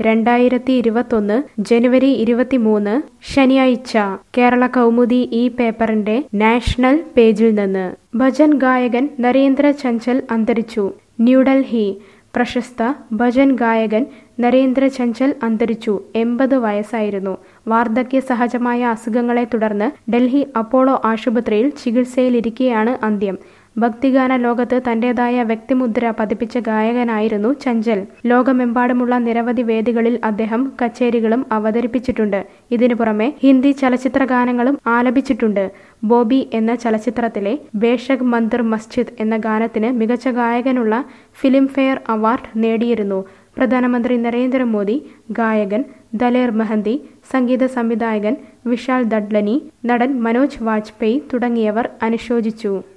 രണ്ടായിരത്തി ഇരുപത്തൊന്ന് ജനുവരി ഇരുപത്തിമൂന്ന് ശനിയാഴ്ച കേരള കൗമുദി ഈ പേപ്പറിന്റെ നാഷണൽ പേജിൽ നിന്ന് ഭജൻ ഗായകൻ നരേന്ദ്ര ചഞ്ചൽ അന്തരിച്ചു ന്യൂഡൽഹി പ്രശസ്ത ഭജൻ ഗായകൻ നരേന്ദ്ര ചഞ്ചൽ അന്തരിച്ചു എൺപത് വയസ്സായിരുന്നു വാർദ്ധക്യ സഹജമായ അസുഖങ്ങളെ തുടർന്ന് ഡൽഹി അപ്പോളോ ആശുപത്രിയിൽ ചികിത്സയിലിരിക്കെയാണ് അന്ത്യം ഭക്തിഗാന ലോകത്ത് തന്റേതായ വ്യക്തിമുദ്ര പതിപ്പിച്ച ഗായകനായിരുന്നു ചഞ്ചൽ ലോകമെമ്പാടുമുള്ള നിരവധി വേദികളിൽ അദ്ദേഹം കച്ചേരികളും അവതരിപ്പിച്ചിട്ടുണ്ട് ഇതിനു പുറമെ ഹിന്ദി ചലച്ചിത്ര ഗാനങ്ങളും ആലപിച്ചിട്ടുണ്ട് ബോബി എന്ന ചലച്ചിത്രത്തിലെ ബേഷക് മന്ദിർ മസ്ജിദ് എന്ന ഗാനത്തിന് മികച്ച ഗായകനുള്ള ഫിലിംഫെയർ അവാർഡ് നേടിയിരുന്നു പ്രധാനമന്ത്രി നരേന്ദ്രമോദി ഗായകൻ ദലേർ മെഹന്തി സംഗീത സംവിധായകൻ വിശാൽ ദഡ്ലനി നടൻ മനോജ് വാജ്പേയി തുടങ്ങിയവർ അനുശോചിച്ചു